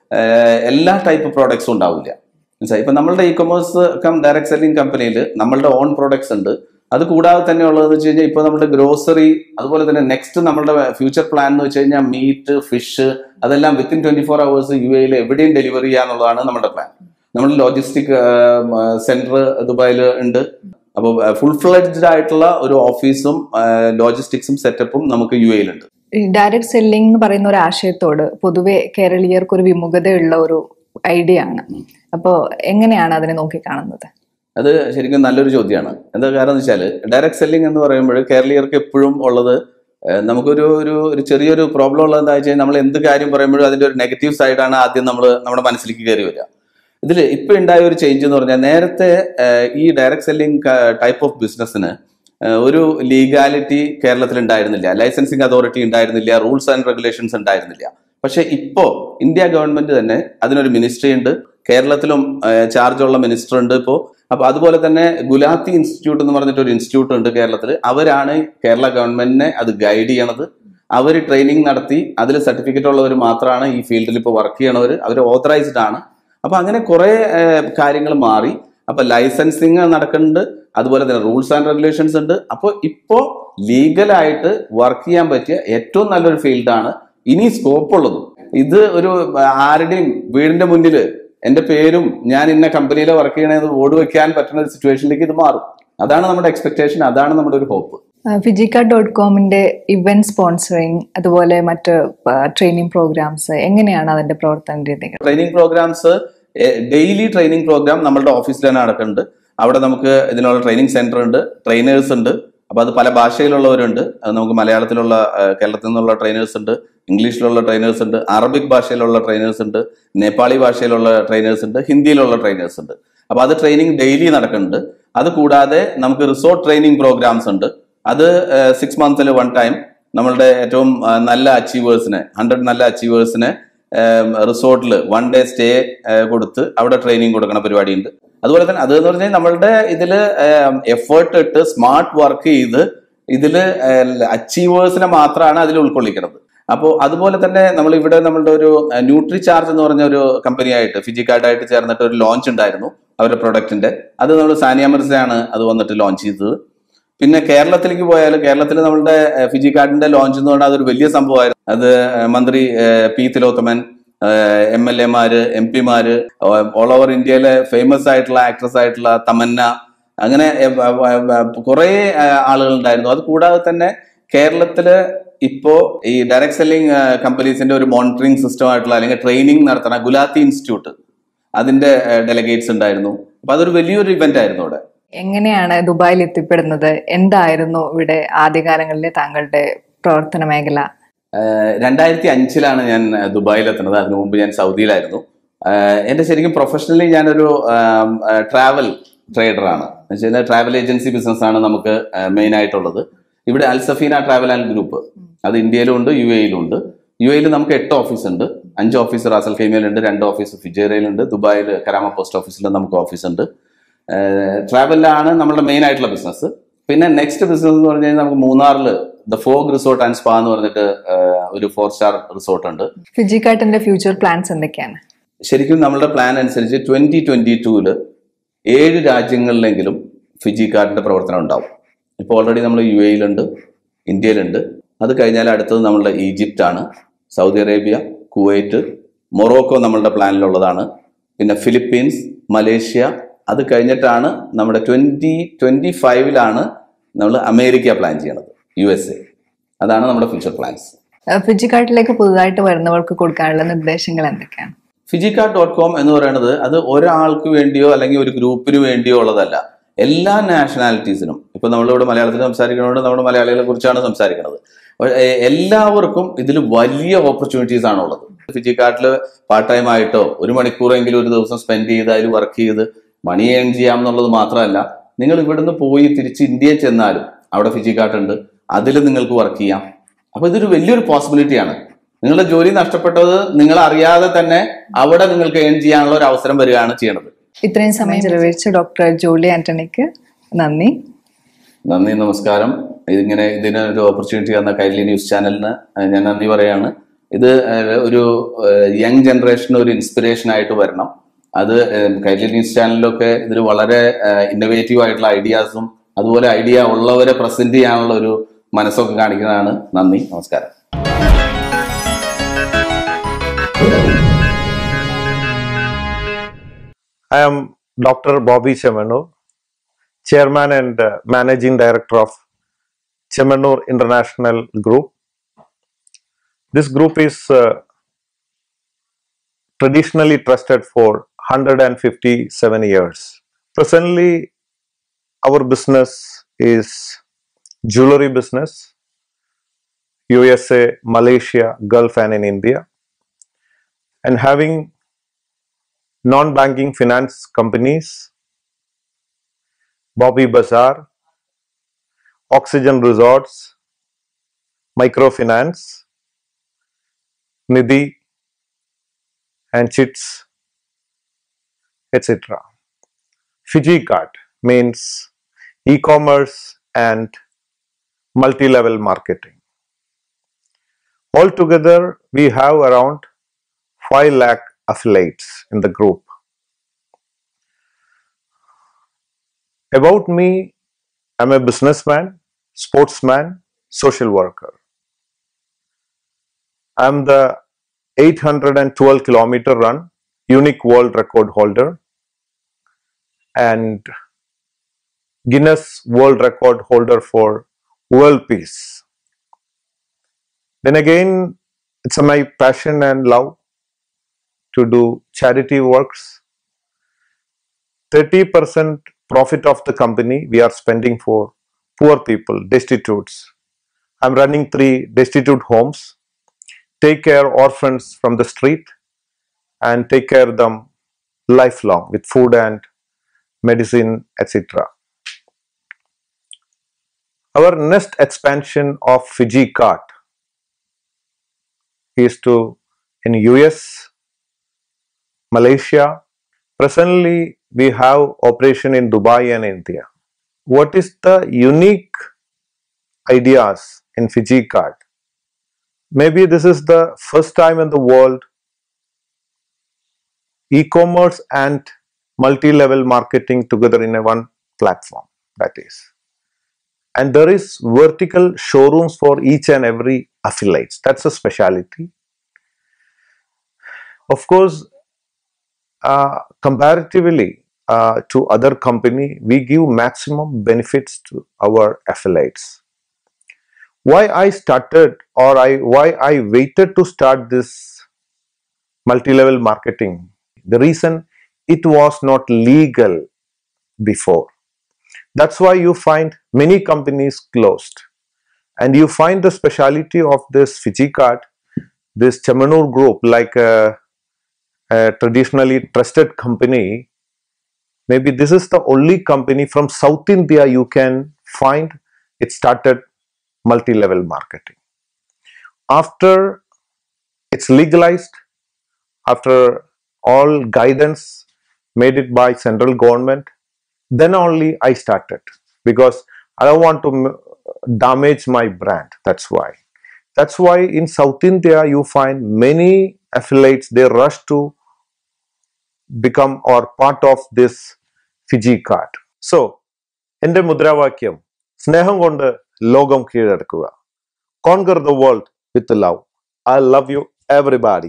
എല്ലാ ടൈപ്പ് പ്രോഡക്ട്സും ഉണ്ടാവില്ല മനസ്സിലായി ഇപ്പൊ നമ്മളുടെ e commerce cum direct selling കമ്പനിയിൽ നമ്മളുടെ ഓൺ പ്രോഡക്ട്സ് ഉണ്ട് അത് കൂടാതെ തന്നെ ഉള്ളതെന്ന് വെച്ച് കഴിഞ്ഞാൽ ഇപ്പൊ നമ്മുടെ ഗ്രോസറി അതുപോലെ തന്നെ നെക്സ്റ്റ് നമ്മളുടെ ഫ്യൂച്ചർ പ്ലാൻ എന്ന് വെച്ച് കഴിഞ്ഞാൽ മീറ്റ് ഫിഷ് അതെല്ലാം within twenty four hours U എയിൽ എവിടെയും ഡെലിവറി ചെയ്യാന്നുള്ളതാണ് നമ്മുടെ പ്ലാൻ നമ്മുടെ ലോജിസ്റ്റിക് സെന്റർ ദുബായിൽ ഉണ്ട് അപ്പോൾ ഫുൾ ഫ്ലെഡ്ജ്ഡ് ആയിട്ടുള്ള ഒരു ഓഫീസും ലോജിസ്റ്റിക്സും സെറ്റപ്പും നമുക്ക് യു എയിലുണ്ട് ഡയറക്ട് സെല്ലിംഗ് എന്ന് പറയുന്ന ഒരു ആശയത്തോട് പൊതുവെ കേരളീയർക്ക് ഒരു വിമുഖതയുള്ള ഒരു ഐഡിയ ആണ് അപ്പോൾ എങ്ങനെയാണ് അതിനെ നോക്കിക്കാണുന്നത് അത് ശരിക്കും നല്ലൊരു ചോദ്യമാണ് എന്താ കാരണം എന്ന് വെച്ചാൽ ഡയറക്ട് സെല്ലിംഗ് എന്ന് പറയുമ്പോൾ കേരളീയർക്ക് എപ്പോഴും ഉള്ളത് ഏഹ്, നമുക്കൊരു ഒരു ഒരു ചെറിയൊരു പ്രോബ്ലം ഉള്ളത് എന്താ വെച്ചാൽ നമ്മൾ എന്ത് കാര്യം പറയുമ്പോഴും അതിന്റെ ഒരു നെഗറ്റീവ് സൈഡാണ് ആദ്യം നമ്മൾ നമ്മുടെ മനസ്സിലേക്ക് കയറി വരിക ഇതിൽ ഇപ്പൊ ഉണ്ടായ ഒരു ചേഞ്ച് എന്ന് പറഞ്ഞാൽ നേരത്തെ ഏഹ്, ഈ ഡയറക്ട് സെല്ലിംഗ് ടൈപ്പ് ഓഫ് ബിസിനസ്സിന് ഒരു ലീഗാലിറ്റി കേരളത്തിൽ ഉണ്ടായിരുന്നില്ല ലൈസൻസിങ് അതോറിറ്റി ഉണ്ടായിരുന്നില്ല റൂൾസ് ആൻഡ് റെഗുലേഷൻസ് ഉണ്ടായിരുന്നില്ല പക്ഷെ ഇപ്പോ ഇന്ത്യ ഗവൺമെന്റ് തന്നെ അതിനൊരു മിനിസ്ട്രി ഉണ്ട് കേരളത്തിലും ചാർജ് ഉള്ള മിനിസ്റ്റർ ഉണ്ട് ഇപ്പോൾ അപ്പൊ അതുപോലെ തന്നെ ഗുലാത്തി ഇൻസ്റ്റിറ്റ്യൂട്ട് എന്ന് പറഞ്ഞിട്ട് ഒരു ഇൻസ്റ്റിറ്റ്യൂട്ട് ഉണ്ട് കേരളത്തിൽ അവരാണ് കേരള ഗവൺമെന്റിനെ അത് ഗൈഡ് ചെയ്യണത് അവർ ട്രെയിനിങ് നടത്തി അതിൽ സർട്ടിഫിക്കറ്റ് ഉള്ളവർ മാത്രമാണ് ഈ ഫീൽഡിൽ ഇപ്പോൾ വർക്ക് ചെയ്യണവർ അവർ ഓതറൈസ്ഡ് ആണ് അപ്പൊ അങ്ങനെ കുറെ കാര്യങ്ങൾ മാറി അപ്പൊ ലൈസൻസിങ് നടക്കുന്നുണ്ട് അതുപോലെ തന്നെ റൂൾസ് ആൻഡ് റെഗുലേഷൻസ് ഉണ്ട് അപ്പോൾ ഇപ്പോ ലീഗലായിട്ട് വർക്ക് ചെയ്യാൻ പറ്റിയ ഏറ്റവും നല്ലൊരു ഫീൽഡാണ് ഇനി സ്കോപ്പ് ഉള്ളതും ഇത് ഒരു ആരുടെയും വീടിന്റെ മുന്നിൽ എന്റെ പേരും ഞാൻ ഇന്ന കമ്പനിയിൽ വർക്ക് ചെയ്യണത് ബോർഡ് വെക്കാൻ പറ്റുന്ന ഒരു സിറ്റുവേഷനിലേക്ക് ഇത് മാറും അതാണ് നമ്മുടെ എക്സ്പെക്ടേഷൻ അതാണ് നമ്മുടെ ഒരു ഹോപ്പ് ഫിജിക്ക ഡോട്ട് കോമിന്റെ ഇവന്റ് സ്പോൺസറിങ് അതുപോലെ മറ്റ് ട്രെയിനിങ് പ്രോഗ്രാംസ് എങ്ങനെയാണ് അതിന്റെ പ്രവർത്തന രീതികൾ training programs daily training program നമ്മളുടെ ഓഫീസിൽ തന്നെ നടക്കുന്നുണ്ട് അവിടെ നമുക്ക് ഇതിനുള്ള ട്രെയിനിങ് സെന്റർ ഉണ്ട് ട്രെയിനേഴ്സ് ഉണ്ട് അപ്പൊ അത് പല ഭാഷയിലുള്ളവരുണ്ട് അത് നമുക്ക് മലയാളത്തിലുള്ള ആ, കേരളത്തിൽ നിന്നുള്ള ട്രെയിനേഴ്സ് ഉണ്ട് ഇംഗ്ലീഷിലുള്ള ട്രെയിനേഴ്സ് ഉണ്ട് അറബിക് ഭാഷയിലുള്ള ട്രെയിനേഴ്സ് ഉണ്ട് നേപ്പാളി ഭാഷയിലുള്ള ട്രെയിനേഴ്സ് ഉണ്ട് ഹിന്ദിയിലുള്ള ട്രെയിനേഴ്സ് ഉണ്ട് അപ്പൊ അത് ട്രെയിനിങ് ഡെയിലി നടക്കുന്നുണ്ട് അത് കൂടാതെ നമുക്ക് റിസോർട്ട് ട്രെയിനിങ് പ്രോഗ്രാംസ് ഉണ്ട് അത് സിക്സ് മന്ത്സിൽ വൺ ടൈം നമ്മളുടെ ഏറ്റവും ആ, നല്ല അച്ചീവേഴ്സിനെ ഹൺഡ്രഡ് നല്ല അച്ചീവേഴ്സിനെ റിസോർട്ടിൽ വൺ ഡേ സ്റ്റേ കൊടുത്ത് അവിടെ ട്രെയിനിങ് കൊടുക്കുന്ന പരിപാടിയുണ്ട് അതുപോലെ തന്നെ അത് എന്ന് പറഞ്ഞാൽ നമ്മളുടെ ഇതില് എഫേർട്ട് ഇട്ട് സ്മാർട്ട് വർക്ക് ചെയ്ത് ഇതില് അച്ചീവേഴ്സിനെ മാത്രമാണ് അതിൽ ഉൾക്കൊള്ളിക്കുന്നത് അപ്പോൾ അതുപോലെ തന്നെ നമ്മൾ ഇവിടെ നമ്മളുടെ ഒരു ന്യൂട്രി ചാർജ് എന്ന് പറഞ്ഞ ഒരു കമ്പനിയായിട്ട് ഫിജിക്കാർഡായിട്ട് ചേർന്നിട്ട് ഒരു ലോഞ്ച് ഉണ്ടായിരുന്നു അവരുടെ പ്രൊഡക്റ്റിന്റെ അത് നമ്മൾ സാനിയ മിർസയാണ് അത് വന്നിട്ട് ലോഞ്ച് ചെയ്തത് പിന്നെ കേരളത്തിലേക്ക് പോയാൽ കേരളത്തിൽ നമ്മളുടെ ഏഹ്, ഫിജി കാർഡിന്റെ ലോഞ്ച് എന്ന് പറഞ്ഞാൽ അതൊരു വലിയ സംഭവമായിരുന്നു അത് ഏഹ്, മന്ത്രി ഏഹ്, പി തിലോത്തമൻ എം എൽ എമാര് എം പിമാര് ഓൾ ഓവർ ഇന്ത്യയിലെ ഫേമസ് ആയിട്ടുള്ള ആക്ട്രസ് ആയിട്ടുള്ള തമന്ന അങ്ങനെ കുറെ ആളുകൾ ഉണ്ടായിരുന്നു അത് കൂടാതെ തന്നെ കേരളത്തില് ഇപ്പോ ഈ ഡയറക്ട് സെല്ലിംഗ് കമ്പനീസിന്റെ ഒരു മോണിറ്ററിംഗ് സിസ്റ്റം ആയിട്ടുള്ള അല്ലെങ്കിൽ ട്രെയിനിങ് നടത്തുന്ന ഗുലാത്തി ഇൻസ്റ്റിറ്റ്യൂട്ട് അതിന്റെ ഡെലിഗേറ്റ്സ് ഉണ്ടായിരുന്നു അപ്പൊ അതൊരു വലിയൊരു ഇവന്റ് ആയിരുന്നു അവിടെ എങ്ങനെയാണ് ദുബായിൽ എത്തിപ്പെടുന്നത് എന്തായിരുന്നു ഇവിടെ ആദ്യകാലങ്ങളിലെ താങ്കളുടെ പ്രവർത്തന മേഖല രണ്ടായിരത്തി അഞ്ചിലാണ് ഞാൻ ഏഹ്, ദുബായിൽ എത്തുന്നത് അതിനു മുമ്പ് ഞാൻ സൗദിയിലായിരുന്നു ഏഹ്, എന്റെ ശരിക്കും പ്രൊഫഷണലി ഞാനൊരു ട്രാവൽ ട്രേഡറാണ് എന്ന് വെച്ച് കഴിഞ്ഞാൽ ട്രാവൽ ഏജൻസി ബിസിനസ് ആണ് നമുക്ക് മെയിൻ ആയിട്ടുള്ളത് ഇവിടെ അൽസഫീന ട്രാവൽ ആൻഡ് ഗ്രൂപ്പ് അത് ഇന്ത്യയിലും ഉണ്ട് യു എയിലും ഉണ്ട് യു എയിൽ നമുക്ക് എട്ട് ഓഫീസ് ഉണ്ട് അഞ്ച് ഓഫീസ് റാസൽ ഫീമയിലുണ്ട് രണ്ട് ഓഫീസ് ഫിജേറയിലുണ്ട് ദുബായിൽ കരാമ പോസ്റ്റ് ഓഫീസിൽ നമുക്ക് ഓഫീസ് ഉണ്ട് ട്രാവലിലാണ് നമ്മുടെ മെയിൻ ആയിട്ടുള്ള ബിസിനസ് പിന്നെ നെക്സ്റ്റ് ബിസിനസ് എന്ന് പറഞ്ഞു കഴിഞ്ഞാൽ നമുക്ക് മൂന്നാറിൽ the fog resort and spa എന്ന് പറഞ്ഞിട്ട് ഏഹ്, ഒരു ഫോർ സ്റ്റാർ റിസോർട്ട് ഉണ്ട് ഫിജിക്കാട്ടിന്റെ ഫ്യൂച്ചർ പ്ലാൻസ് എന്തൊക്കെയാണ് ശരിക്കും നമ്മളുടെ പ്ലാൻ അനുസരിച്ച് ട്വന്റി ട്വന്റി ടൂല് ഏഴ് രാജ്യങ്ങളിലെങ്കിലും ഫിജി കാർഡിന്റെ പ്രവർത്തനം ഉണ്ടാവും ഇപ്പോൾ ഓൾറെഡി നമ്മൾ യു എയിലുണ്ട് ഇന്ത്യയിലുണ്ട് അത് കഴിഞ്ഞാൽ അടുത്തത് നമ്മളുടെ ഈജിപ്റ്റ് ആണ് സൗദി അറേബ്യ കുവൈറ്റ് മൊറോക്കോ നമ്മളുടെ പ്ലാനിലുള്ളതാണ് പിന്നെ ഫിലിപ്പീൻസ് മലേഷ്യ അത് കഴിഞ്ഞിട്ടാണ് നമ്മുടെ ട്വന്റി ട്വന്റി ഫൈവിലാണ് നമ്മൾ അമേരിക്ക പ്ലാൻ ചെയ്യണത് യു എസ് എ അതാണ് നമ്മുടെ ഫ്യൂച്ചർ പ്ലാൻസ് ഫിജിക്കാട്ടിലേക്ക് പുതുതായിട്ട് വരുന്നവർക്ക് കൊടുക്കാനുള്ള നിർദ്ദേശങ്ങൾ എന്തൊക്കെയാണ് ഫിജിക്കാർഡ് ഡോട്ട് കോം എന്ന് പറയുന്നത് അത് ഒരാൾക്ക് വേണ്ടിയോ അല്ലെങ്കിൽ ഒരു ഗ്രൂപ്പിന് വേണ്ടിയോ ഉള്ളതല്ല എല്ലാ നാഷണാലിറ്റീസിനും ഇപ്പൊ നമ്മളിവിടെ മലയാളത്തിൽ സംസാരിക്കുന്നതുകൊണ്ട് നമ്മുടെ മലയാളികളെ കുറിച്ചാണ് സംസാരിക്കുന്നത് അപ്പോൾ, എ- എല്ലാവർക്കും ഇതിൽ വലിയ ഓപ്പർച്യൂണിറ്റീസ് ആണുള്ളത് ഫിജിക്കാർട്ടിൽ പാർട്ട് ടൈം ആയിട്ടോ ഒരു മണിക്കൂറെങ്കിലും ഒരു ദിവസം സ്പെൻഡ് ചെയ്ത് അതിൽ വർക്ക് ചെയ്ത് മണി ഏൺ ചെയ്യാം എന്നുള്ളത് മാത്രമല്ല നിങ്ങൾ ഇവിടുന്ന് പോയി തിരിച്ച് ഇന്ത്യയിൽ ചെന്നാലും അവിടെ ഫിജിക്കാർട്ട് ഉണ്ട് അതിൽ നിങ്ങൾക്ക് വർക്ക് ചെയ്യാം അപ്പൊ ഇതൊരു വലിയൊരു പോസിബിലിറ്റിയാണ് നിങ്ങളുടെ ജോലി നഷ്ടപ്പെട്ടത് നിങ്ങൾ അറിയാതെ തന്നെ അവിടെ നിങ്ങൾക്ക് ഏൺ ചെയ്യാനുള്ള ഒരു അവസരം വരികയാണ് ചെയ്യണത് ഇത്രയും സമയം ചെലവഴിച്ച ഡോക്ടർ ജോളി ആന്റണിക്ക് നന്ദി നന്ദി നമസ്കാരം ഇതിങ്ങനെ ഇതിന് ഒരു ഓപ്പർച്യൂണിറ്റി തന്ന കൈലി ന്യൂസ് ചാനലിന് ഏഹ്, ഞാൻ നന്ദി പറയാണ് ഇത് ഏഹ്, ഒരു യങ് ജനറേഷന് ഒരു ഇൻസ്പിറേഷൻ ആയിട്ട് വരണം അത് ഏഹ്, കൈലി ന്യൂസ് ചാനലിലൊക്കെ ഇതിൽ വളരെ ഇന്നോവേറ്റീവ് ആയിട്ടുള്ള ഐഡിയാസും അതുപോലെ ഐഡിയ ഉള്ളവരെ പ്രസന്റ് ചെയ്യാനുള്ള ഒരു മനസ്സൊക്കെ കാണിക്കുന്നതാണ് നന്ദി നമസ്കാരം I am Dr. Bobby Chemanur, Chairman and uh, Managing Director of Chemanur International Group. This group is uh, traditionally trusted for 157 years. Presently, our business is jewelry business, USA, Malaysia, Gulf, and in India, and having non-banking finance companies, Bobby Bazaar, Oxygen Resorts, Microfinance, Nidhi, and Chits, etc. Fiji Card means e-commerce and multi-level marketing. Altogether, we have around 5 lakh affiliates in the group. About me, I'm a businessman, sportsman, social worker. I'm the 812 kilometer run unique world record holder and Guinness World Record holder for world peace. Then again, it's my passion and love to do charity works. 30% profit of the company we are spending for poor people, destitutes. I'm running three destitute homes, take care orphans from the street and take care of them lifelong with food and medicine, etc. Our next expansion of Fiji Cart is to in US, Malaysia. Presently, we have operation in Dubai and India. What is the unique ideas in Fiji Card? Maybe this is the first time in the world e-commerce and multi-level marketing together in a one platform that is and there is vertical showrooms for each and every affiliates that's a speciality of course uh, comparatively uh, to other company we give maximum benefits to our affiliates why i started or i why i waited to start this multi-level marketing the reason it was not legal before that's why you find many companies closed and you find the speciality of this Fiji card this Chamanur group like a, a traditionally trusted company maybe this is the only company from South India you can find it started multi level marketing. After it's legalized, after all guidance made it by central government, then only I started because I don't want to m- damage my brand. That's why. That's why in South India you find many affiliates they rush to become or part of this Fiji card so എൻ്റെ മുദ്രാവാക്യം സ്നേഹം കൊണ്ട് ലോകം കീഴടക്കുക conquer the world with love I love you everybody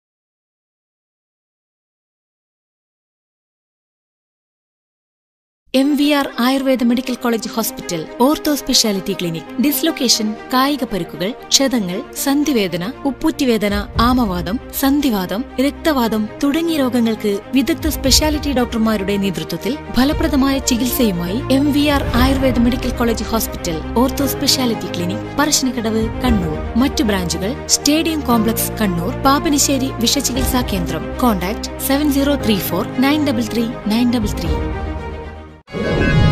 M V R Ayurveda medical college hospital ortho speciality clinic dislocation കായിക പരുക്കുകൾ ക്ഷതങ്ങൾ സന്ധിവേദന ഉപ്പൂറ്റിവേദന ആമവാദം സന്ധിവാദം രക്തവാദം തുടങ്ങിയ രോഗങ്ങൾക്ക് വിദഗ്ധ സ്പെഷ്യാലിറ്റി ഡോക്ടർമാരുടെ നേതൃത്വത്തിൽ ഫലപ്രദമായ ചികിത്സയുമായി M V R Ayurveda medical college hospital ortho speciality clinic Parassinikadavu Kannur മറ്റു ബ്രാഞ്ചുകൾ സ്റ്റേഡിയം കോംപ്ലക്സ് കണ്ണൂർ പാപ്പനിശ്ശേരി വിഷചികിത്സാ കേന്ദ്രം contact seven zero three four nine double three nine double three